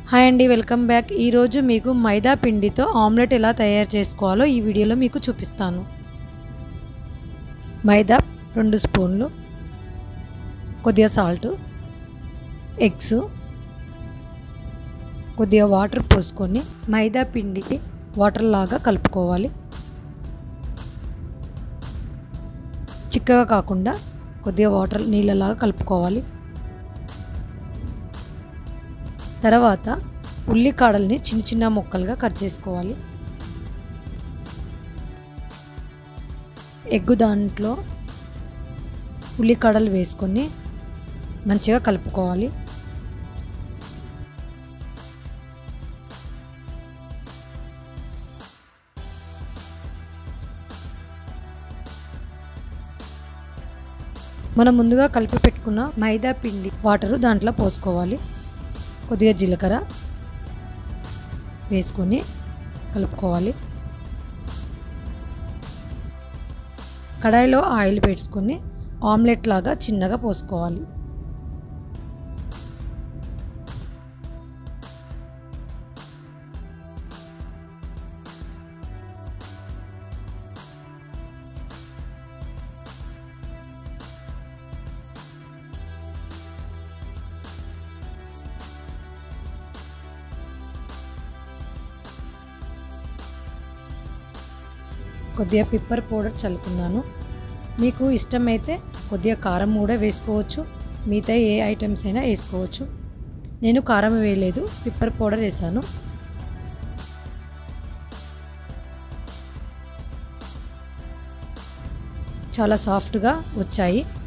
hi అండి welcome back ఈరోజు మీకు మైదా పిండితో ఆమ్లెట్ ఎలా తయారు చేసుకోవాలో ఈ వీడియోలో మీకు చూపిస్తాను మైదా రెండు స్పూన్లు కొద్దిగా సాల్ట్ ఎగ్స్ కొద్దిగా వాటర్ పోసుకొని మైదా పిండికి వాటర్ లాగా కలుపుకోవాలి చిక్కగా కాకుండా కొద్దిగా వాటర్ నీళ్ళలాగా కలుపుకోవాలి తర్వాత ఉల్లికాడల్ని చిన్న చిన్న ముక్కలుగా కట్ చేసుకోవాలి ఎగ్గు దాంట్లో ఉల్లికాడలు వేసుకొని మంచిగా కలుపుకోవాలి మనం ముందుగా కలిపి పెట్టుకున్న మైదా పిండి వాటరు దాంట్లో పోసుకోవాలి కొద్దిగా జీలకర్ర వేసుకొని కలుపుకోవాలి కడాయిలో ఆయిల్ పెట్టుకొని ఆమ్లెట్ లాగా చిన్నగా పోసుకోవాలి కొద్దిగా పిప్పర్ పౌడర్ చల్లుకున్నాను మీకు ఇష్టమైతే కొద్దిగా కారం కూడా వేసుకోవచ్చు మిగతా ఏ ఐటమ్స్ అయినా వేసుకోవచ్చు నేను కారం వేయలేదు పిప్పర్ పౌడర్ వేసాను చాలా సాఫ్ట్గా వచ్చాయి